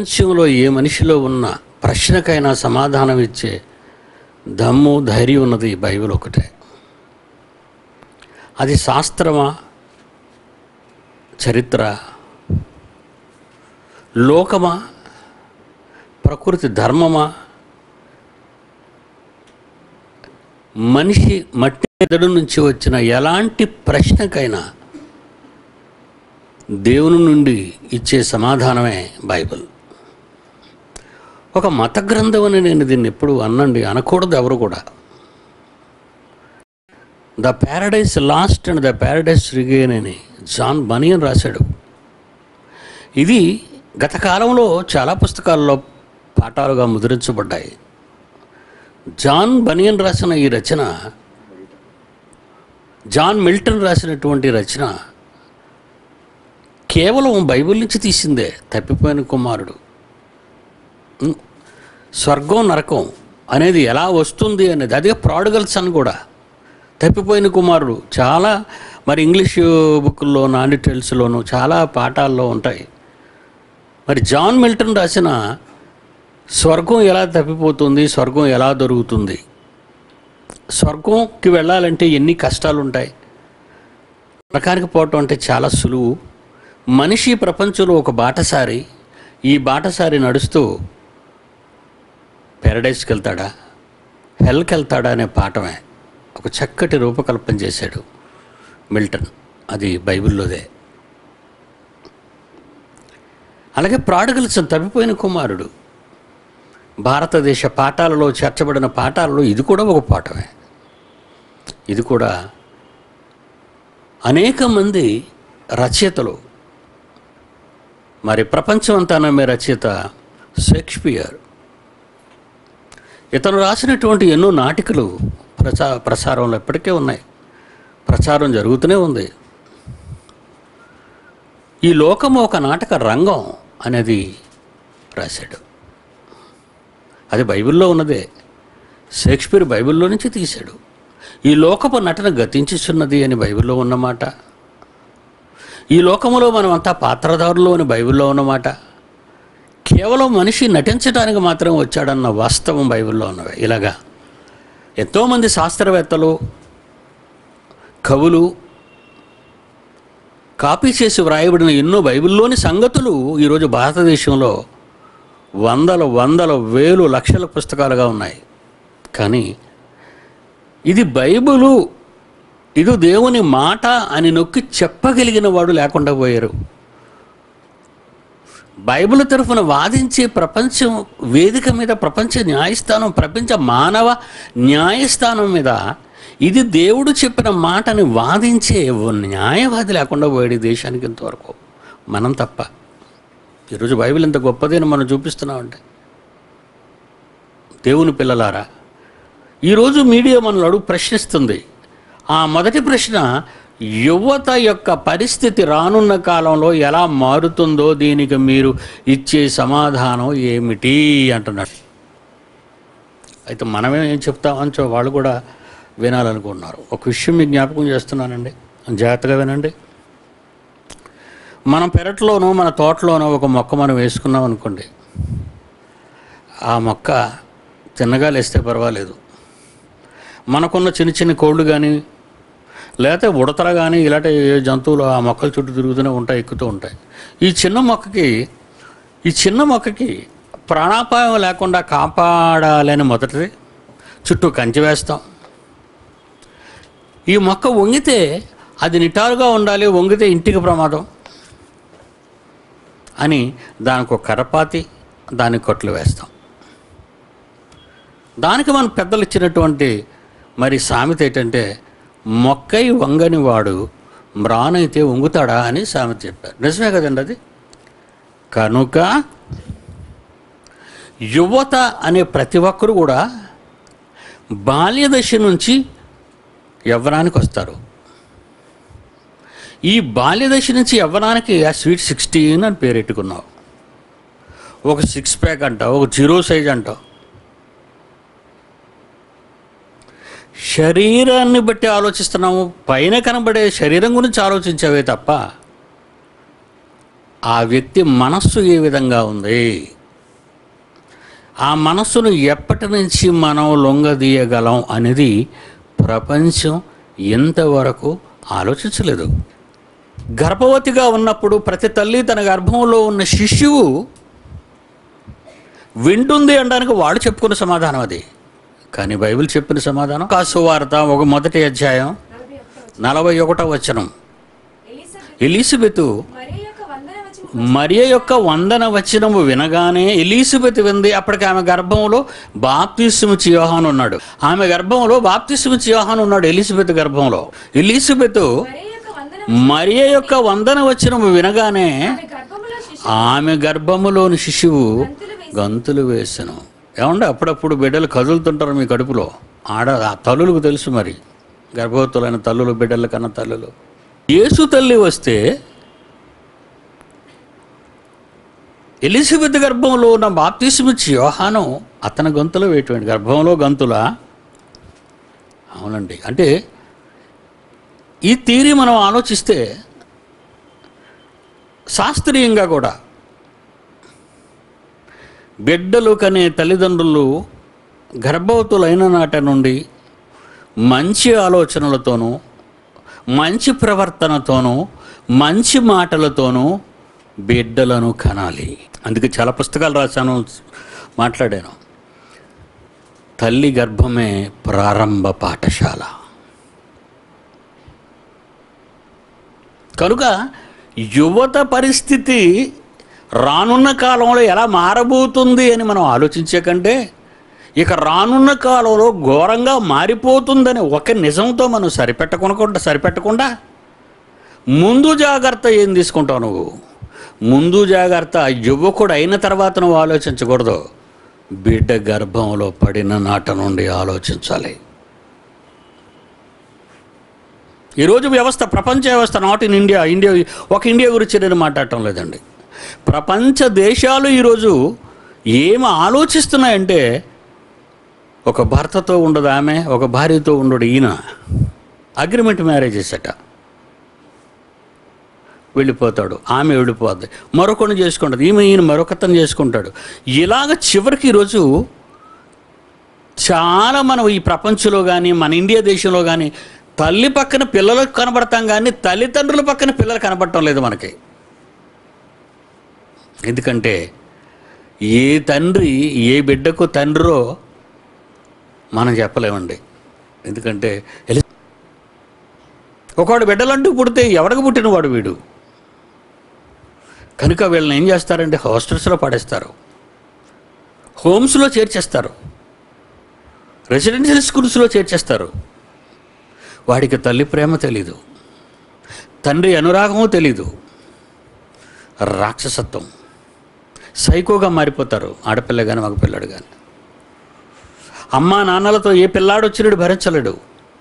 ప్రపంచంలో ఏ మనిషిలో ఉన్న ప్రశ్నకైనా సమాధానం ఇచ్చే దమ్ము ధైర్యం ఉన్నది ఈ బైబిల్ ఒకటే అది శాస్త్రమా చరిత్ర లోకమా ప్రకృతి ధర్మమా మనిషి మట్టి మెదడు నుంచి వచ్చిన ఎలాంటి ప్రశ్నకైనా దేవుని నుండి ఇచ్చే సమాధానమే బైబిల్ ఒక మత గ్రంథం అని నేను దీన్ని ఎప్పుడు అన్నండి అనకూడదు ఎవరు కూడా the paradise lost and the paradise regained అని జాన్ బనియన్ రాశాడు ఇది గత కాలంలో చాలా పుస్తకాల్లో పాఠాలుగా ముద్రించబడ్డాయి జాన్ బనియన్ రాసిన ఈ రచన జాన్ మిల్టన్ రాసినటువంటి రచన కేవలం బైబిల్ నుంచి తీసిందే తప్పిపోయిన కుమారుడు ఉం. స్వర్గం నరకం అనేది ఎలా వస్తుంది అనేది అదే ప్రాడుగల్ సన్ కూడా తప్పిపోయిన కుమారుడు చాలా మరి ఇంగ్లీష్ బుక్లో నాన్ డీటెయిల్స్లోను చాలా పాఠాల్లో ఉంటాయి మరి జాన్ మిల్టన్ రాసిన స్వర్గం ఎలా తప్పిపోతుంది స్వర్గం ఎలా దొరుకుతుంది స్వర్గంకి వెళ్ళాలంటే ఎన్ని కష్టాలు ఉంటాయి నరకానికి పోవటం అంటే చాలా సులువు మనిషి ప్రపంచంలో ఒక బాటసారి ఈ బాటసారి నడుస్తూ పారడైస్కి వెళ్తాడా హెల్కి వెళ్తాడా అనే పాఠమే ఒక చక్కటి రూపకల్పన చేశాడు మిల్టన్ అది బైబిల్లోదే అలాగే ప్రాడగల్స్ తప్పిపోయిన కుమారుడు భారతదేశ పాఠాలలో చేర్చబడిన పాఠాలలో ఇది కూడా ఒక పాఠమే ఇది కూడా అనేక మంది రచయితలు మరి ప్రపంచం అంతా నమ్మే రచయిత షేక్స్పియర్ ఇతను రాసినటువంటి ఎన్నో నాటికలు ప్రచా ప్రసారంలో ఇప్పటికే ఉన్నాయి ప్రచారం జరుగుతూనే ఉంది ఈ లోకము ఒక నాటక రంగం అనేది రాశాడు అది బైబిల్లో ఉన్నదే షేక్స్పియర్ బైబిల్లో నుంచి తీశాడు ఈ లోకపు నటన గతించుచున్నది అని బైబిల్లో ఉన్నమాట ఈ లోకములో మనం అంతా పాత్రదారులు అని బైబిల్లో ఉన్నమాట కేవలం మనిషి నటించడానికి మాత్రం వచ్చాడన్న వాస్తవం బైబిల్లో ఉన్నవి ఇలాగా ఎంతోమంది శాస్త్రవేత్తలు కవులు కాపీ చేసి వ్రాయబడిన ఎన్నో బైబిల్లోని సంగతులు ఈరోజు భారతదేశంలో వందల వందల వేలు లక్షల పుస్తకాలుగా ఉన్నాయి కానీ ఇది బైబిలు ఇది దేవుని మాట అని నొక్కి చెప్పగలిగిన వాడు లేకుండా పోయారు బైబిల్ తరఫున వాదించే ప్రపంచం వేదిక మీద ప్రపంచ న్యాయస్థానం ప్రపంచ మానవ న్యాయస్థానం మీద ఇది దేవుడు చెప్పిన మాటని వాదించే ఓ న్యాయవాది లేకుండా పోయాడు ఈ దేశానికి ఇంతవరకు మనం తప్ప ఈరోజు బైబిల్ ఎంత గొప్పది అని మనం చూపిస్తున్నామంటే దేవుని పిల్లలారా ఈరోజు మీడియా మనల్ని అడుగు ప్రశ్నిస్తుంది ఆ మొదటి ప్రశ్న యువత యొక్క పరిస్థితి రానున్న కాలంలో ఎలా మారుతుందో దీనికి మీరు ఇచ్చే సమాధానం ఏమిటి అంటున్నాడు అయితే మనమే ఏం చెప్తామని చో- వాళ్ళు కూడా వినాలనుకుంటున్నారు ఒక విషయం మీకు జ్ఞాపకం చేస్తున్నానండి జాగ్రత్తగా వినండి మన పెరట్లోనో మన తోటలోనో ఒక మొక్క మనం వేసుకున్నాం అనుకోండి ఆ మొక్క చిన్నగా లేస్తే పర్వాలేదు మనకున్న చిన్న చిన్న కోళ్ళు కానీ లేకపోతే ఉడతల కానీ ఇలాంటి ఏ జంతువులు ఆ మొక్కల చుట్టూ తిరుగుతూనే ఉంటాయి ఎక్కుతూ ఉంటాయి ఈ చిన్న మొక్కకి ఈ చిన్న మొక్కకి ప్రాణాపాయం లేకుండా కాపాడాలని మొదటిది చుట్టూ కంచి వేస్తాం ఈ మొక్క వంగితే అది నిటారుగా ఉండాలి వంగితే ఇంటికి ప్రమాదం అని దానికి ఒక కర్రపాతి దానికి కొట్లు వేస్తాం దానికి మన పెద్దలు ఇచ్చినటువంటి మరి సామెత ఏంటంటే మొక్కై వంగని వాడు మ్రానైతే వంగుతాడా అని సామెత చెప్పారు నిజమే కదండి అది కనుక యువత అనే ప్రతి ఒక్కరు కూడా బాల్యదశ నుంచి యవ్వనానికి వస్తారు ఈ బాల్యదశ నుంచి యవ్వనానికి ఆ స్వీట్ సిక్స్టీన్ అని పేరెట్టుకున్నావు ఒక సిక్స్ ప్యాక్ అంటావు ఒక జీరో సైజ్ అంటావు శరీరాన్ని బట్టి ఆలోచిస్తున్నాము పైన కనబడే శరీరం గురించి ఆలోచించావే తప్ప ఆ వ్యక్తి మనస్సు ఏ విధంగా ఉంది ఆ మనస్సును ఎప్పటి నుంచి మనం లొంగదీయగలం అనేది ప్రపంచం ఎంతవరకు ఆలోచించలేదు గర్భవతిగా ఉన్నప్పుడు ప్రతి తల్లి తన గర్భంలో ఉన్న శిశువు వింటుంది అనడానికి వాడు చెప్పుకున్న సమాధానం అది కానీ బైబిల్ చెప్పిన సమాధానం కాసు వార్త ఒక మొదటి అధ్యాయం నలభై ఒకటో నలభై ఒకటో వచనం ఎలిజబెత్ ఎలిజబెతు మరియ యొక్క వందన వచ్చి మరియ యొక్క వందన వచనము వినగానే ఎలిజబెత్ వింది అప్పటికి ఆమె గర్భంలో బాప్తిస్మిచ్చి యోహాన్ ఉన్నాడు ఆమె గర్భంలో బాప్తిస్మిచ్చి యోహాన్ ఉన్నాడు ఎలిజబెత్ గర్భంలో ఎలిజబెత్ మరియ యొక్క వందన మరియ యొక్క వందన వచనము వినగానే ఆమె గర్భములో శిశు ఆమె గర్భములోని శిశువు గంతులు వేసి గంతులు వేసను ఏమంటే అప్పుడప్పుడు బిడ్డలు కదులుతుంటారు మీ కడుపులో ఆడ ఆ తల్లులకు తెలుసు మరి గర్భవతులైన తల్లులు బిడ్డల కన్నా తల్లులు యేసు తల్లి వస్తే ఎలిజబెత్ గర్భంలో ఉన్న బాప్తిస్మిచ్చి యోహాను అతని గొంతులో వేటువంటి గర్భంలో గంతులా అవునండి అంటే ఈ థీరీ మనం ఆలోచిస్తే శాస్త్రీయంగా కూడా బిడ్డలు కనే తల్లిదండ్రులు గర్భవతులైన నాటి నుండి మంచి ఆలోచనలతోనూ మంచి ప్రవర్తనతోనూ మంచి మాటలతోనూ బిడ్డలను కనాలి అందుకే చాలా పుస్తకాలు రాశాను మాట్లాడాను తల్లి గర్భమే ప్రారంభ పాఠశాల కనుక యువత పరిస్థితి రానున్న కాలంలో ఎలా మారబోతుంది అని మనం ఆలోచించే కంటే ఇక రానున్న కాలంలో ఘోరంగా మారిపోతుందని ఒక నిజంతో మనం సరిపెట్టకుండా సరిపెట్టకుండా ముందు జాగ్రత్త ఏం తీసుకుంటావు నువ్వు ముందు జాగ్రత్త యువకుడు అయిన తర్వాత నువ్వు ఆలోచించకూడదు బిడ్డ గర్భంలో పడిన నాట నుండి ఆలోచించాలి ఈరోజు వ్యవస్థ ప్రపంచ వ్యవస్థ నాట్ ఇన్ ఇండియా ఇండియా ఒక ఇండియా గురించి నేను మాట్లాడటం లేదండి ప్రపంచ దేశాలు ఈరోజు ఏమి ఆలోచిస్తున్నాయంటే ఒక భర్తతో ఉండదు ఆమె ఒక భార్యతో ఉండడు ఈయన అగ్రిమెంట్ మ్యారేజెస్ అట వెళ్ళిపోతాడు ఆమె వెళ్ళిపోద్ది మరొకరిని చేసుకుంటుంది ఈమె ఈయన మరొకతను చేసుకుంటాడు ఇలాగ చివరికి ఈరోజు చాలా మనం ఈ ప్రపంచంలో కానీ మన ఇండియా దేశంలో కానీ తల్లి పక్కన పిల్లలకు కనబడతాం కానీ తల్లిదండ్రుల పక్కన పిల్లలు కనబడటం లేదు మనకి ఎందుకంటే ఏ తండ్రి ఏ బిడ్డకు తండ్రో మనం చెప్పలేమండి ఎందుకంటే ఎలి- ఒకవాడు బిడ్డలంటూ పుడితే ఎవరికి పుట్టినవాడు వీడు కనుక వీళ్ళని ఏం చేస్తారంటే హాస్టల్స్లో పడేస్తారు హోమ్స్లో చేర్చేస్తారు రెసిడెన్షియల్ స్కూల్స్లో చేర్చేస్తారు వాడికి తల్లి ప్రేమ తెలీదు తండ్రి అనురాగము తెలీదు రాక్షసత్వం సైకోగా మారిపోతారు ఆడపిల్ల కానీ మగపిల్లాడు కానీ అమ్మా నాన్నలతో ఏ పిల్లాడు వచ్చినాడు భరించలేడు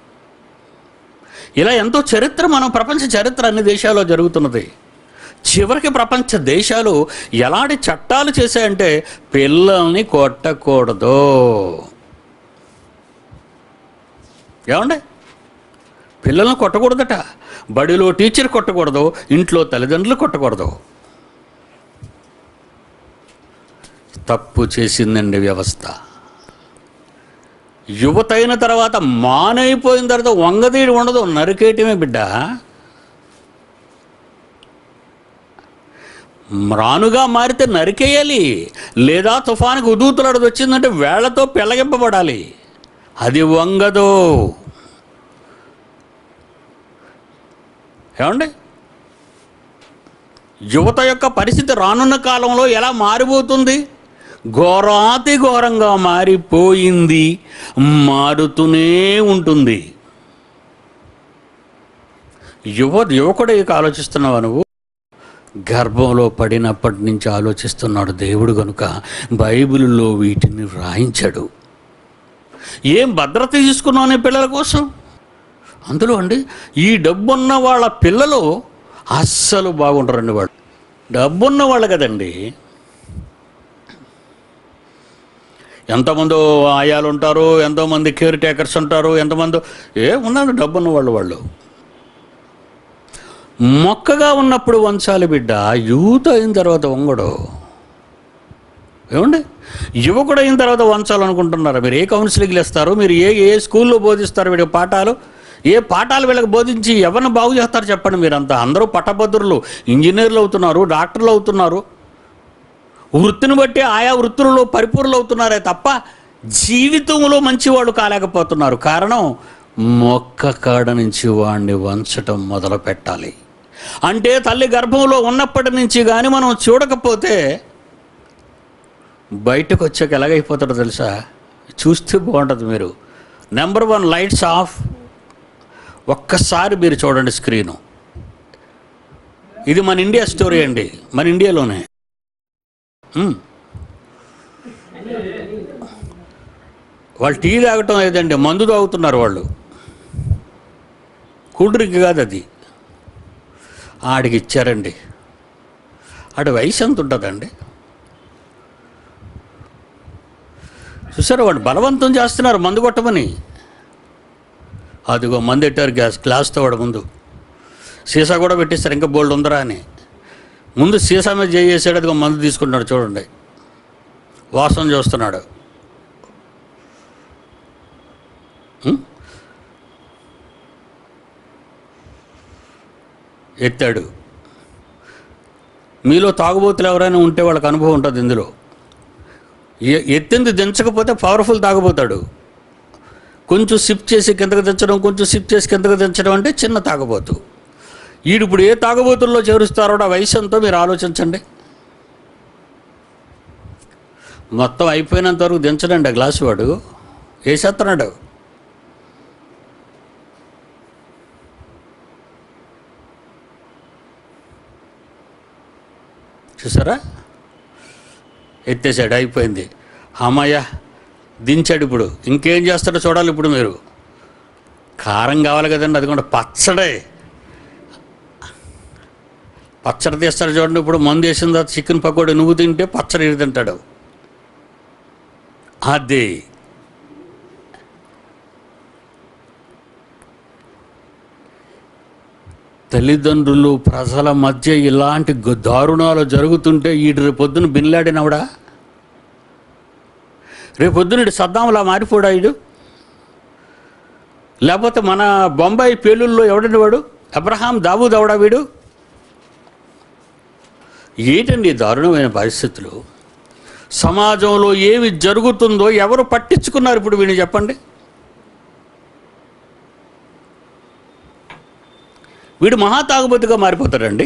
ఇలా ఎంతో చరిత్ర మనం ప్రపంచ చరిత్ర అన్ని దేశాల్లో జరుగుతున్నది చివరికి ప్రపంచ దేశాలు ఎలాంటి చట్టాలు చేశాయంటే పిల్లల్ని కొట్టకూడదు ఏమండి పిల్లల్ని కొట్టకూడదట బడిలో టీచర్ కొట్టకూడదు ఇంట్లో తల్లిదండ్రులు కొట్టకూడదు తప్పు చేసిందండి వ్యవస్థ యువత అయిన తర్వాత మానైపోయిన తర్వాత వంగదీడి ఉండదు నరికేయటమే బిడ్డ రానుగా మారితే నరికేయాలి లేదా తుఫానికి ఉదూతులాడది వచ్చిందంటే వేళ్లతో పెళ్ళగింపబడాలి అది వంగదు ఏమండి యువత యొక్క పరిస్థితి రానున్న కాలంలో ఎలా మారిపోతుంది ఘోరాతి ఘోరంగా మారిపోయింది మారుతూనే ఉంటుంది యువ యువకుడు ఇక ఆలోచిస్తున్నావా నువ్వు గర్భంలో పడినప్పటి నుంచి ఆలోచిస్తున్నాడు దేవుడు కనుక బైబిల్లో వీటిని రాయించాడు ఏం భద్రత తీసుకున్నావు నీ పిల్లల కోసం అందులో అండి ఈ డబ్బున్న వాళ్ళ పిల్లలు అస్సలు బాగుంటారండి వాళ్ళు డబ్బున్న వాళ్ళు కదండి ఎంతమందో ఆయాలు ఉంటారు ఎంతోమంది కేర్ టేకర్స్ ఉంటారు ఎంతమంది ఏ ఉన్నది డబ్బున్న వాళ్ళు వాళ్ళు మొక్కగా ఉన్నప్పుడు వంచాలి బిడ్డ యూత్ అయిన తర్వాత వంగడు ఏమండి యువకుడు అయిన తర్వాత వంచాలనుకుంటున్నారా మీరు ఏ కౌన్సిలింగ్లు ఇస్తారు మీరు ఏ ఏ స్కూల్లో బోధిస్తారు వీడికి పాఠాలు ఏ పాఠాలు వీళ్ళకి బోధించి ఎవరిని బాగు చేస్తారు చెప్పండి మీరంతా అందరూ పట్టభద్రులు ఇంజనీర్లు అవుతున్నారు డాక్టర్లు అవుతున్నారు వృత్తిని బట్టి ఆయా వృత్తులలో పరిపూర్ణలు అవుతున్నారే తప్ప జీవితంలో మంచివాడు కాలేకపోతున్నారు కారణం మొక్క కాడ నుంచి వాడిని వంచటం మొదలు పెట్టాలి అంటే తల్లి గర్భంలో ఉన్నప్పటి నుంచి కానీ మనం చూడకపోతే బయటకు వచ్చాక ఎలాగైపోతాడో తెలుసా చూస్తే బాగుంటుంది మీరు నెంబర్ వన్ లైట్స్ ఆఫ్ ఒక్కసారి మీరు చూడండి స్క్రీను ఇది మన ఇండియా స్టోరీ అండి మన ఇండియాలోనే మ్మ్. వాళ్ళు టీ తాగటం లేదండి మందు తాగుతున్నారు వాళ్ళు కూల్ డ్రింక్ కాదు అది ఆడికి ఇచ్చారండి ఆడి వయసు ఎంత ఉంటుందండి చూసారా వాడు బలవంతం చేస్తున్నారు మందు కొట్టమని అదిగో మందు పెట్టారు గ్యాస్ గ్లాస్తో వాడు ముందు సీసా కూడా పెట్టిస్తారు ఇంకా బోల్డ్ ఉందరా అని ముందు సీసా మీద చేసాడు అదిగో మందు తీసుకుంటున్నాడు చూడండి వాసన చూస్తున్నాడు ఉం? ఎత్తాడు మీలో తాగుబోతులు ఎవరైనా ఉంటే వాళ్ళకి అనుభవం ఉంటుంది ఇందులో ఎ- ఎత్తింది దించకపోతే పవర్ఫుల్ తాగబోతాడు కొంచెం సిప్ చేసి కిందకు దించడం కొంచెం సిప్ చేసి కిందకు దించడం అంటే చిన్న తాగబోతు ఈడు ఇప్పుడు ఏ తాగబోతుల్లో చేరుస్తారో ఆ వయసు ఎంతో మీరు ఆలోచించండి మొత్తం అయిపోయినంత వరకు దించడండి ఆ గ్లాసు వాడు వేసేస్తున్నాడు చూసారా ఎత్తేసాడు అయిపోయింది అమ్మయ్య దించాడు ఇప్పుడు ఇంకేం చేస్తాడో చూడాలి ఇప్పుడు మీరు కారం కావాలి కదండి అది కూడా పచ్చడే పచ్చడి తీస్తాడు చూడండి ఇప్పుడు మందు వేసిన తర్వాత చికెన్ పకోడీ నువ్వు తింటే పచ్చడి ఇది తింటాడు అది తల్లిదండ్రులు ప్రజల మధ్య ఇలాంటి గు- దారుణాలు జరుగుతుంటే ఈడు రేపు పొద్దున బిన్లాడినవడా రేపు పొద్దున ఇటు సద్దాంలా మారిపోడా ఈడు లేకపోతే మన బొంబాయి పేలుల్లో ఎవడండి వాడు అబ్రహాం దావూద్ అవడా వీడు ఏంటండి ఈ దారుణమైన పరిస్థితులు సమాజంలో ఏమి జరుగుతుందో ఎవరు పట్టించుకున్నారు ఇప్పుడు వీడిని చెప్పండి వీడు మహా తాగుబోతుగా మారిపోతాడండి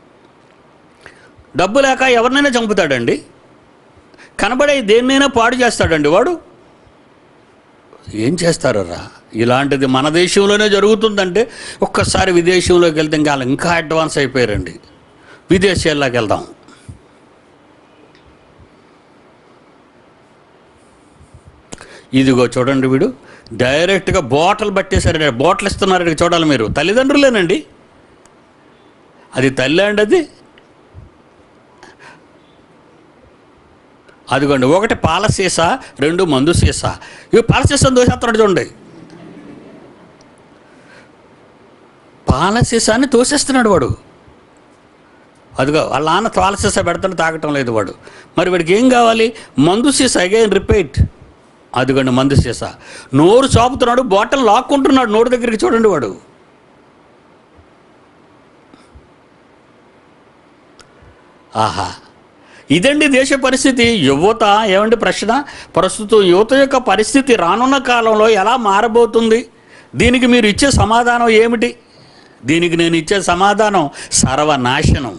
డబ్బు లేక ఎవరినైనా చంపుతాడండి కనబడే దేన్నైనా పాడు చేస్తాడండి వాడు ఏం చేస్తారరా ఇలాంటిది మన దేశంలోనే జరుగుతుందంటే ఒక్కసారి విదేశంలోకి వెళ్తే ఇంకా వాళ్ళు ఇంకా అడ్వాన్స్ అయిపోయారండి విదేశాల్లోకి వెళ్దాం ఇదిగో చూడండి వీడు డైరెక్ట్గా బాటిల్ పట్టేశారు బాటిల్ ఇస్తున్నారు ఇక్కడ చూడాలి మీరు తల్లిదండ్రులేనండి అది తల్లి అండి అది అదిగోండి ఒకటి పాల సీసా రెండు మందు సీసా ఇవి పాల సీసాను దోసేస్తున్నాడు చూడండి పాల సీసాని తోసేస్తున్నాడు వాడు అదిగో వాళ్ళ నాన్న పాల సీసా పెడతాను తాగటం లేదు వాడు మరి వాడికి ఏం కావాలి మందు సీసా అగైన్ రిపీట్ అదిగోండి మందు సీసా నోరు చాపుతున్నాడు బాటిల్ లాక్కుంటున్నాడు నోరు దగ్గరికి చూడండి వాడు ఆహా ఇదండి దేశ పరిస్థితి యువత ఏమండి ప్రశ్న ప్రస్తుతం యువత యొక్క పరిస్థితి రానున్న కాలంలో ఎలా మారబోతుంది దీనికి మీరు ఇచ్చే సమాధానం ఏమిటి దీనికి నేను ఇచ్చే సమాధానం సర్వనాశనం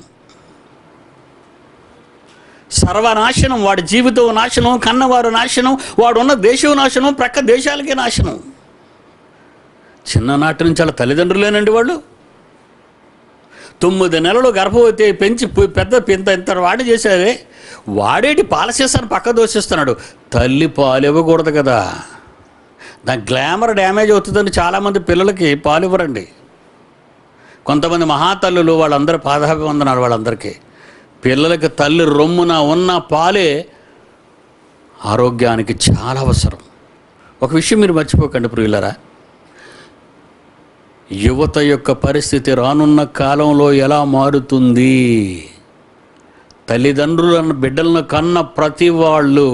సర్వనాశనం వాడి జీవితం నాశనం కన్నవారు నాశనం వాడు ఉన్న దేశం నాశనం ప్రక్క దేశాలకే నాశనం చిన్ననాటి నుంచి వాళ్ళ తల్లిదండ్రులేనండి వాళ్ళు తొమ్మిది నెలలు గర్భవతి పెంచి పు- పెద్ద ఇంత ఇంత వాడి చేశారే వాడేటి పాలసీసాను పక్క దోషిస్తున్నాడు తల్లి పాలు ఇవ్వకూడదు కదా దాని గ్లామర్ డ్యామేజ్ అవుతుందని చాలామంది పిల్లలకి పాలు ఇవ్వరండి కొంతమంది మహాతల్లులు వాళ్ళందరూ పాదాభివందనాలు వాళ్ళందరికీ పిల్లలకి తల్లి రొమ్మున ఉన్న పాలే ఆరోగ్యానికి చాలా అవసరం ఒక విషయం మీరు మర్చిపోకండి ప్రియులరా యువత యొక్క పరిస్థితి రానున్న కాలంలో ఎలా మారుతుంది తల్లిదండ్రులను బిడ్డలను కన్న ప్రతి వాళ్ళు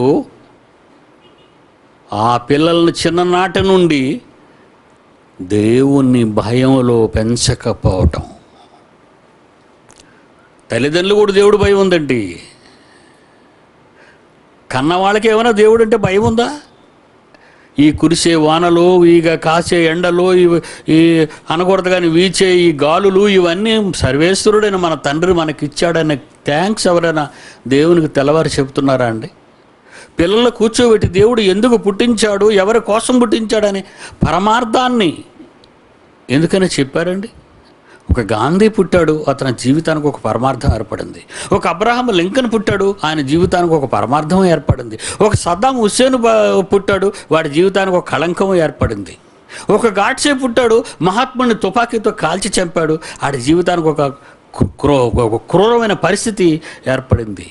ఆ పిల్లలను చిన్ననాటి నుండి దేవుని భయంలో పెంచకపోవటం తల్లిదండ్రులు కూడా దేవుడు భయం ఉందండి కన్నవాళ్ళకి ఏమైనా దేవుడు అంటే భయం ఉందా ఈ కురిసే వానలు ఇక కాసే ఎండలు ఇవి ఈ అనకూడదు కానీ వీచే ఈ గాలులు ఇవన్నీ సర్వేశ్వరుడైన మన తండ్రి మనకిచ్చాడనే థ్యాంక్స్ ఎవరైనా దేవునికి తెల్లవారు చెప్తున్నారా అండి పిల్లలు కూర్చోబెట్టి దేవుడు ఎందుకు పుట్టించాడు ఎవరి కోసం పుట్టించాడని పరమార్థాన్ని ఎందుకని చెప్పారండి ఒక గాంధీ పుట్టాడు అతని జీవితానికి ఒక పరమార్థం ఏర్పడింది ఒక అబ్రహాం లింకన్ పుట్టాడు ఆయన జీవితానికి ఒక పరమార్థం ఏర్పడింది ఒక సద్దాం హుస్సేన్ బ- పుట్టాడు వాడి జీవితానికి ఒక కళంకం ఏర్పడింది ఒక గాడ్సే పుట్టాడు మహాత్ముని తుపాకీతో కాల్చి చంపాడు ఆడి జీవితానికి ఒక క్రూ ఒక క్రూరమైన పరిస్థితి ఏర్పడింది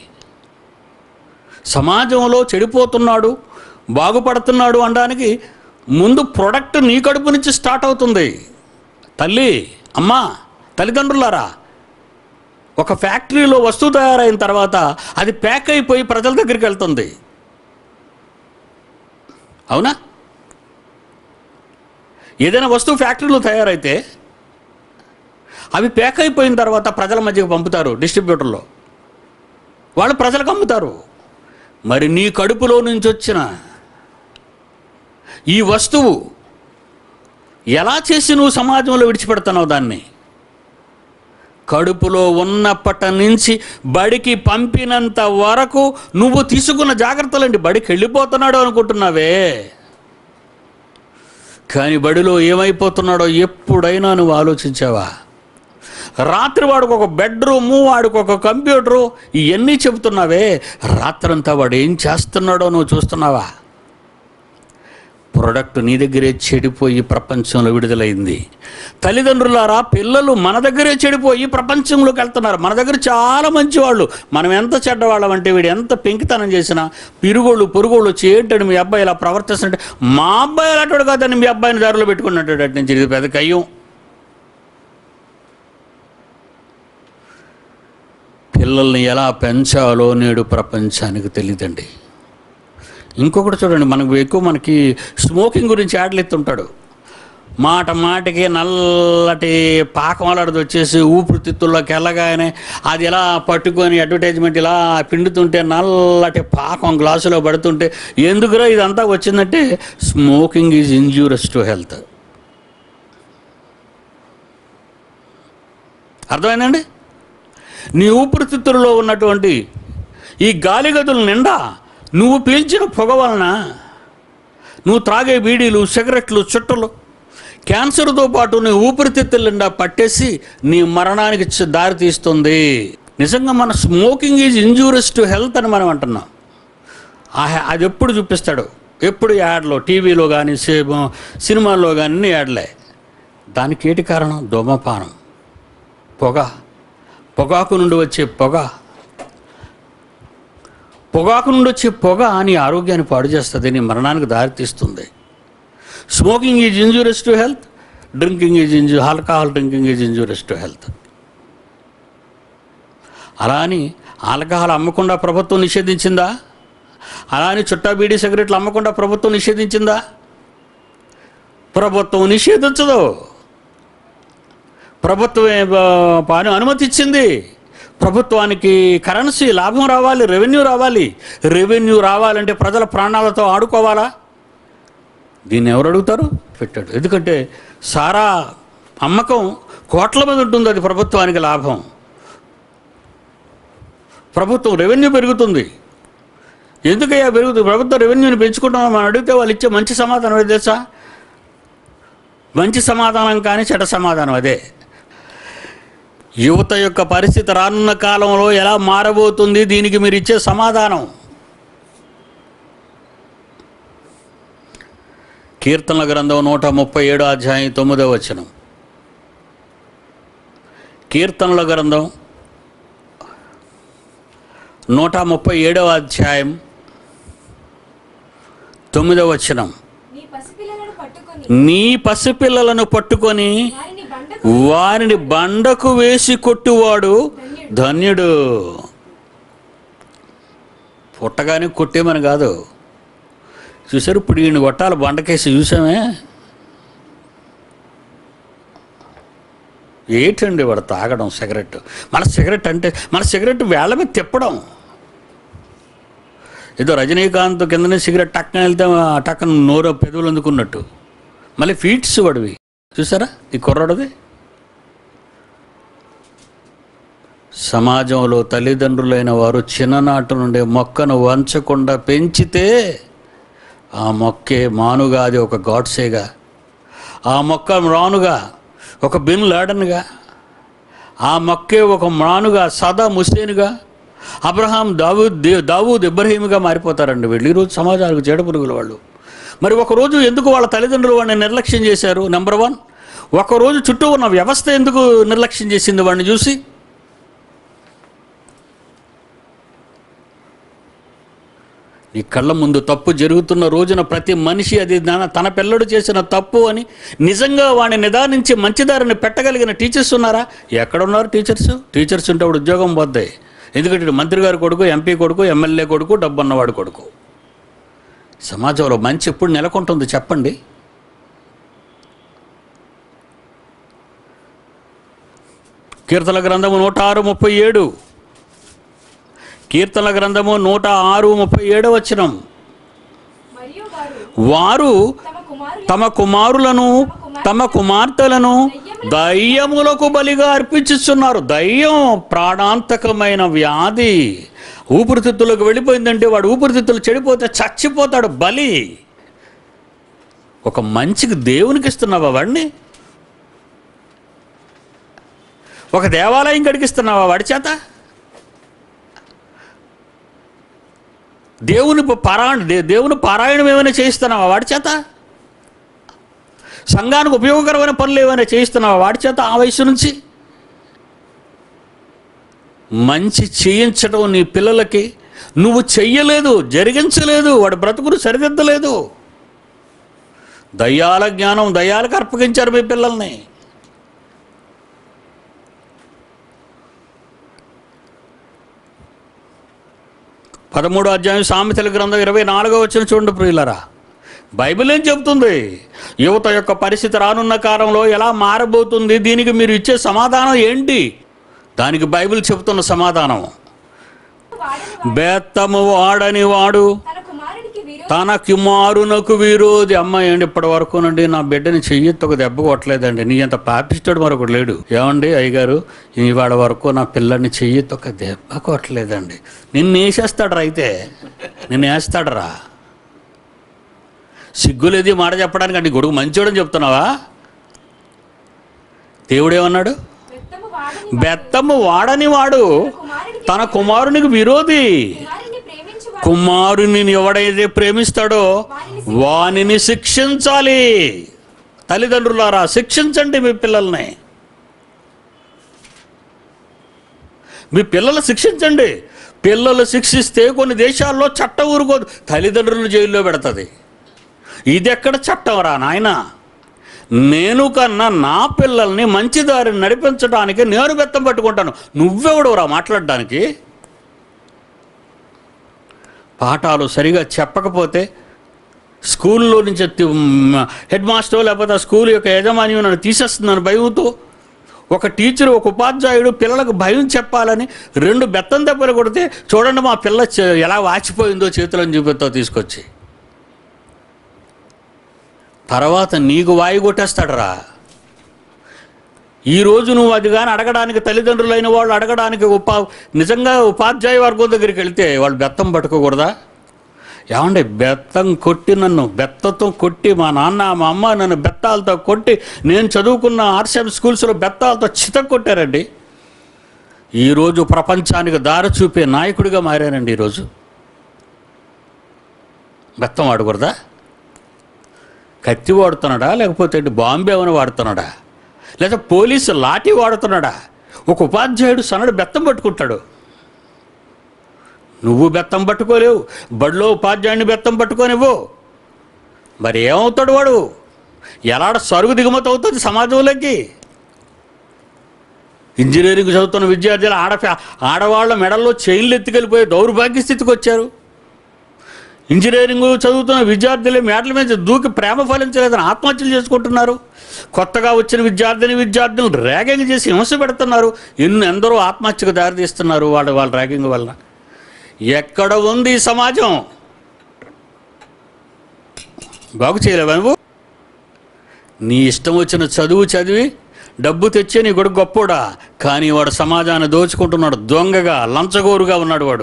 సమాజంలో చెడిపోతున్నాడు బాగుపడుతున్నాడు అనడానికి ముందు ప్రొడక్ట్ నీ కడుపు నుంచి స్టార్ట్ అవుతుంది తల్లి అమ్మా తల్లిదండ్రులారా ఒక ఫ్యాక్టరీలో వస్తువు తయారైన తర్వాత అది ప్యాక్ అయిపోయి ప్రజల దగ్గరికి వెళ్తుంది అవునా ఏదైనా వస్తువు ఫ్యాక్టరీలో తయారైతే అవి ప్యాక్ అయిపోయిన తర్వాత ప్రజల మధ్యకి పంపుతారు డిస్ట్రిబ్యూటర్లో వాళ్ళు ప్రజలకు అమ్ముతారు మరి నీ కడుపులో నుంచి వచ్చిన ఈ వస్తువు ఎలా చేసి నువ్వు సమాజంలో విడిచిపెడుతున్నావు దాన్ని కడుపులో ఉన్నప్పటి నుంచి బడికి పంపినంత వరకు నువ్వు తీసుకున్న జాగ్రత్తలండి బడికి వెళ్ళిపోతున్నాడు అనుకుంటున్నావే కానీ బడిలో ఏమైపోతున్నాడో ఎప్పుడైనా నువ్వు ఆలోచించావా రాత్రి వాడికి ఒక బెడ్రూము వాడికి ఒక కంప్యూటరు ఇవన్నీ చెబుతున్నావే రాత్రంతా వాడు ఏం చేస్తున్నాడో నువ్వు చూస్తున్నావా ప్రొడక్ట్ నీ దగ్గరే చెడిపోయి ప్రపంచంలో విడుదలైంది తల్లిదండ్రులారా పిల్లలు మన దగ్గరే చెడిపోయి ప్రపంచంలోకి వెళ్తున్నారు మన దగ్గర చాలా మంచి వాళ్ళు మనం ఎంత చెడ్డవాళ్ళం అంటే వీడు ఎంత పెంకితనం చేసినా పిరుగోళ్ళు పొరుగోళ్ళు వచ్చి ఏంటంటే మీ అబ్బాయి ఇలా ప్రవర్తిస్తుంటే మా అబ్బాయి అలాంటి కాదని మీ అబ్బాయిని దారిలో పెట్టుకున్నట్టు అటు నుంచి ఇది పెద్ద కయ్యం పిల్లల్ని ఎలా పెంచాలో నేడు ప్రపంచానికి తెలియదండి ఇంకొకటి చూడండి మనకు ఎక్కువ మనకి స్మోకింగ్ గురించి యాడ్లు ఎత్తుంటాడు మాట మాటకి నల్లటి పాకం అలాంటిది వచ్చేసి ఊపిరితిత్తుల్లోకి వెళ్ళగానే అది ఎలా పట్టుకొని అడ్వర్టైజ్మెంట్ ఇలా పిండుతుంటే నల్లటి పాకం గ్లాసులో పడుతుంటే ఎందుకురా ఇదంతా వచ్చిందంటే smoking is injurious to health అర్థమైందండి నీ ఊపిరితిత్తుల్లో ఉన్నటువంటి ఈ గాలి గదుల నిండా నువ్వు పీల్చిన పొగ వలన నువ్వు త్రాగే బీడీలు సిగరెట్లు చుట్టలు క్యాన్సర్తో పాటు నీ ఊపిరితిత్తుల నిండా పట్టేసి నీ మరణానికి చ- దారి తీస్తుంది నిజంగా మన smoking is injurious to health అని మనం అంటున్నాం ఆ హె- అది ఎప్పుడు చూపిస్తాడు ఎప్పుడు యాడ్లో టీవీలో కానీ సినిమాల్లో కానీ అన్ని యాడ్లే దానికి ఏంటి కారణం ధూమపానం పొగ పొగాకు నుండి వచ్చే పొగ పొగాకు నుండి వచ్చే పొగ నీ ఆరోగ్యాన్ని పాడు చేస్తుంది నీ మరణానికి దారితీస్తుంది smoking is injurious to health drinking is ఇంజూ alcohol drinking is injurious to health అలా అని ఆల్కహాల్ అమ్మకుండా ప్రభుత్వం నిషేధించిందా అలా అని చుట్టా బీడీ సిగరెట్లు అమ్మకుండా ప్రభుత్వం నిషేధించిందా ప్రభుత్వం నిషేధించదు ప్రభుత్వమే బ- పని అనుమతి ఇచ్చింది ప్రభుత్వానికి కరెన్సీ లాభం రావాలి రెవెన్యూ రావాలి రెవెన్యూ రావాలంటే ప్రజల ప్రాణాలతో ఆడుకోవాలా దీన్ని ఎవరు అడుగుతారు పెట్టాడు ఎందుకంటే సారా అమ్మకం కోట్ల మంది ఉంటుంది అది ప్రభుత్వానికి లాభం ప్రభుత్వం రెవెన్యూ పెరుగుతుంది ఎందుకయ్యా పెరుగుతుంది ప్రభుత్వం రెవెన్యూని పెంచుకుంటాం మనం అడిగితే వాళ్ళు ఇచ్చే మంచి సమాధానం ఏదో తెలుసా మంచి సమాధానం కానీ చెడ్డ సమాధానం అదే యువత యొక్క పరిస్థితి రానున్న కాలంలో ఎలా మారబోతుంది దీనికి మీరు ఇచ్చే సమాధానం కీర్తనల గ్రంథం నూట ముప్పై ఏడో అధ్యాయం తొమ్మిదో వచనం కీర్తనల గ్రంథం నూట ముప్పై ఏడవ అధ్యాయం తొమ్మిదవ వచనం నీ పసిపిల్లలను పట్టుకొని నీ పసిపిల్లలను పట్టుకొని వారిని వారిని బండకు వేసి కొట్టువాడు ధన్యుడు పుట్టగానే కొట్టేమని కాదు చూసారు ఇప్పుడు ఈయన కొట్టాలి బండకేసి చూసామే ఏంటండి వాడు తాగడం సిగరెట్ మన సిగరెట్ అంటే మన సిగరెట్ వేళ్ళ మీద తిప్పడం ఏదో రజనీకాంత్ కిందనే సిగరెట్ టక్కన వెళ్తే ఆ టక్కన నోరు పెదవులు అందుకున్నట్టు మళ్ళీ ఫీట్స్ వాడివి చూసారా ఈ కుర్రాడిది సమాజంలో తల్లిదండ్రులైన వారు చిన్ననాటి నుండి మొక్కను వంచకుండా పెంచితే ఆ మొక్కే మానుగా అది ఒక గాడ్సేగా ఆ మొక్క రానుగా ఒక బిన్ లాడన్గా ఆ మొక్కే ఒక మానుగా సదా ముస్సేనుగా అబ్రహాం దావూద్ దే- దావూద్ ఇబ్రహీముగా మారిపోతారండి వీళ్ళు ఈరోజు సమాజానికి చెడ పురుగుల వాళ్ళు మరి ఒకరోజు ఎందుకు వాళ్ళ తల్లిదండ్రులు వాడిని నిర్లక్ష్యం చేశారు నెంబర్ వన్ ఒకరోజు చుట్టూ ఉన్న వ్యవస్థ ఎందుకు నిర్లక్ష్యం చేసింది వాడిని చూసి నీ కళ్ళ ముందు తప్పు జరుగుతున్న రోజున ప్రతి మనిషి అది తన తన పిల్లడు చేసిన తప్పు అని నిజంగా వాడిని నిదానించి మంచిదారిని పెట్టగలిగిన టీచర్స్ ఉన్నారా ఎక్కడున్నారు టీచర్స్ టీచర్స్ ఉంటే వాడు ఉద్యోగం పోద్దాయి ఎందుకంటే ఇటు మంత్రి గారి కొడుకు ఎంపీ కొడుకు ఎమ్మెల్యే కొడుకు డబ్బు ఉన్నవాడు కొడుకు సమాజంలో మంచి ఎప్పుడు నెలకొంటుంది చెప్పండి కీర్తన గ్రంథము నూట ఆరు ముప్పై ఏడు కీర్తన గ్రంథము నూట ఆరు ముప్పై ఏడు వచనం మరియు వారు వారు తమ కుమారుల తమ కుమారులను తమ కుమార్తెలను దయ్యములకు బలిగా అర్పించుతున్నారు దయ్యం ప్రాణాంతకమైన వ్యాధి ఊపిరితిత్తులకు వెళ్ళిపోయిందంటే వాడు ఊపిరితిత్తులు చెడిపోతే చచ్చిపోతాడు బలి ఒక మంచికి దేవునికి ఇస్తున్నావా వాడిని ఒక దేవాలయం కడిగిస్తున్నావా వాడి చేత దేవుని పారాయణ దే- దేవుని పారాయణం ఏమైనా చేయిస్తున్నావా వాడి చేత సంఘానికి ఉపయోగకరమైన పనులు ఏమైనా చేయిస్తున్నావా వాడి చేత ఆ వయసు నుంచి మంచి చేయించడం నీ పిల్లలకి నువ్వు చెయ్యలేదు జరిగించలేదు వాడి బ్రతుకును సరిదిద్దలేదు దయ్యాల జ్ఞానం దయ్యాలకు అర్పగించారు మీ పిల్లల్ని పదమూడో అధ్యాయం సామెతల గ్రంథం ఇరవై నాలుగో వచ్చిన చూడండి ప్రియులరా బైబిల్ ఏం చెబుతుంది యువత యొక్క పరిస్థితి రానున్న కాలంలో ఎలా మారబోతుంది దీనికి మీరు ఇచ్చే సమాధానం ఏంటి దానికి బైబిల్ చెబుతున్న సమాధానం వాడని బెత్తము వాడని వాడు తన కుమారునికి విరోధి తన కుమారునకు విరోధి అమ్మాయి ఏంటి ఇప్పటి వరకు నుండి నా బిడ్డని చెయ్యెత్తి ఒక దెబ్బ కొట్టలేదండి నీ అంత పాపిస్తాడు మరొకటి లేడు ఏమండి అయ్యగారు ఇవాళ వరకు నా పిల్లని చెయ్యెత్తి ఒక దెబ్బ కొట్టలేదండి నిన్ను వేసేస్తాడు అయితే నిన్ను వేస్తాడరా సిగ్గులేది మాట చెప్పడానికి అంటే గొడుగు మంచోడని చెప్తున్నావా దేవుడేమన్నాడు బెత్తము వాడని బెత్తము వాడని వాడు కుమారునికి తన కుమారునికి విరోధి కుమారుని ప్రేమించు కుమారుని ఎవడైతే ప్రేమిస్తాడో వానిని శిక్షించాలి తల్లిదండ్రులారా శిక్షించండి మీ పిల్లల్ని మీ పిల్లలు శిక్షించండి పిల్లలు శిక్షిస్తే కొన్ని దేశాల్లో చట్టం ఊరుకోదు తల్లిదండ్రులను జైల్లో పెడుతుంది ఇది ఎక్కడ చట్టం రా నాయనా నేను కన్నా నా పిల్లల్ని మంచి దారిని నడిపించడానికి నేను బెత్తం పట్టుకుంటాను నువ్వెవడురా మాట్లాడడానికి పాఠాలు సరిగా చెప్పకపోతే స్కూల్లో నుంచి తి- మ్, హెడ్ మాస్టర్ లేకపోతే ఆ స్కూల్ యొక్క యజమాని నన్ను తీసేస్తున్నాను భయంతో ఒక టీచర్ ఒక ఉపాధ్యాయుడు పిల్లలకు భయం చెప్పాలని రెండు బెత్తం దెబ్బలు కొడితే చూడండి మా పిల్ల చే- ఎలా వాచిపోయిందో చేతులను చూపితో తీసుకొచ్చి తర్వాత నీకు వాయి కొట్టేస్తాడరా ఈరోజు నువ్వు అది కానీ అడగడానికి తల్లిదండ్రులైన వాళ్ళు అడగడానికి ఉపా నిజంగా ఉపాధ్యాయ వర్గం దగ్గరికి వెళ్తే వాళ్ళు బెత్తం పట్టుకోకూడదా ఏమండి బెత్తం కొట్టి నన్ను బెత్తతో కొట్టి మా నాన్న మా అమ్మ నన్ను బెత్తాలతో కొట్టి నేను చదువుకున్న ఆర్షం స్కూల్స్లో బెత్తాలతో చిత కొట్టారండి ఈరోజు ప్రపంచానికి దారి చూపే నాయకుడిగా మారానండి ఈరోజు బెత్తం వాడకూడదా కత్తి వాడుతున్నాడా లేకపోతే ఏంటి బాంబే ఏమైనా వాడుతున్నాడా లేదా పోలీసు లాఠీ వాడుతున్నాడా ఒక ఉపాధ్యాయుడు సన్నడు బెత్తం పట్టుకుంటాడు నువ్వు బెత్తం పట్టుకోలేవు బడిలో ఉపాధ్యాయుడిని బెత్తం పట్టుకోనివ్వు మరి ఏమవుతాడు వాడు ఎలాడ సరుగు దిగుమతి అవుతుంది సమాజంలోకి ఇంజనీరింగ్ చదువుతున్న విద్యార్థులు ఆడ ఆడవాళ్ళ మెడల్లో చైన్లు ఎత్తుకెళ్ళిపోయి దౌర్భాగ్య స్థితికి వచ్చారు ఇంజనీరింగ్ చదువుతున్న విద్యార్థులే మేటల మీద దూకి ప్రేమ ఫలించలేదని ఆత్మహత్యలు చేసుకుంటున్నారు కొత్తగా వచ్చిన విద్యార్థిని విద్యార్థులు ర్యాగింగ్ చేసి హింస పెడుతున్నారు ఎన్ని ఎందరో ఆత్మహత్యకు దారితీస్తున్నారు వాళ్ళ వాళ్ళ ర్యాగింగ్ వల్ల ఎక్కడ ఉంది ఈ సమాజం బాగు చేయలేవా నువ్వు నీ ఇష్టం వచ్చిన చదువు చదివి డబ్బు తెచ్చే నీ కొడుకు గొప్పోడా కానీ వాడు సమాజాన్ని దోచుకుంటున్నాడు దొంగగా లంచగోరుగా ఉన్నాడు వాడు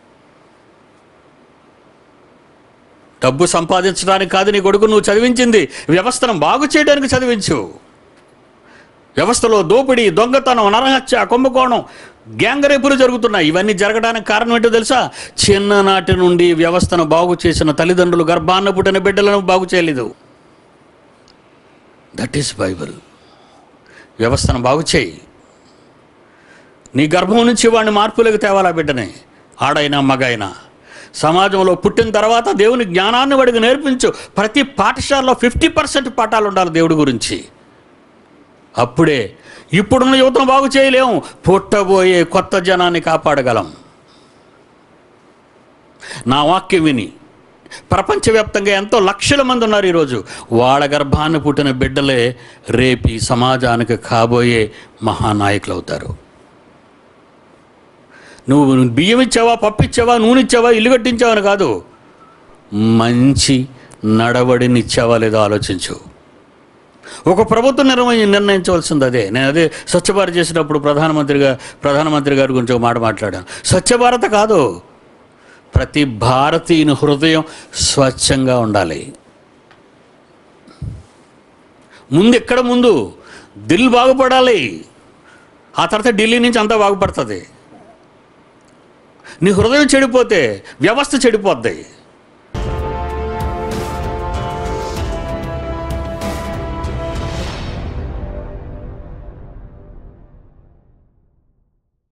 డబ్బు సంపాదించడానికి కాదు నీ కొడుకు నువ్వు చదివించింది వ్యవస్థను బాగు చేయడానికి చదివించు వ్యవస్థలో దోపిడీ దొంగతనం నరహత్య కుంభకోణం గ్యాంగరేపులు జరుగుతున్నాయి ఇవన్నీ జరగడానికి కారణం ఏంటో తెలుసా చిన్ననాటి నుండి వ్యవస్థను బాగు చేసిన తల్లిదండ్రులు గర్భాన్న పుట్టిన బిడ్డలను బాగు చేయలేదు దట్ ఈస్ బైబిల్ వ్యవస్థను బాగు చేయి నీ గర్భం నుంచి వాడిని మార్పులకు తేవాలా బిడ్డని ఆడైనా మగైనా సమాజంలో పుట్టిన తర్వాత దేవుని జ్ఞానాన్ని వాడికి నేర్పించు ప్రతి పాఠశాలలో ఫిఫ్టీ పర్సెంట్ పాఠాలు ఉండాలి దేవుడి గురించి అప్పుడే ఇప్పుడున్న యువతను బాగు చేయలేము పుట్టబోయే కొత్త జనాన్ని కాపాడగలం నా వాక్యం విని ప్రపంచవ్యాప్తంగా ఎంతో లక్షల మంది ఉన్నారు ఈరోజు వాళ్ళ గర్భాన్ని పుట్టిన బిడ్డలే రేపి సమాజానికి కాబోయే మహానాయకులు అవుతారు నువ్వు బియ్యం ఇచ్చావా పప్పు ఇచ్చావా నూనె ఇచ్చావా ఇల్లు కట్టించావా అని కాదు మంచి నడవడిని ఇచ్చావా లేదో ఆలోచించు ఒక ప్రభుత్వం నిర్వహి నిర్ణయించవలసింది అదే నేను అదే స్వచ్ఛ భారత్ చేసినప్పుడు ప్రధానమంత్రిగా ప్రధానమంత్రి గారి గురించి ఒక మాట మాట్లాడాను స్వచ్ఛ భారత్ కాదు ప్రతి భారతీయుని హృదయం స్వచ్ఛంగా ఉండాలి ముందు ఎక్కడ ముందు దిల్ బాగుపడాలి ఆ తర్వాత ఢిల్లీ నుంచి అంతా బాగుపడుతుంది నీ హృదయం చెడిపోతే వ్యవస్థ చెడిపోద్ది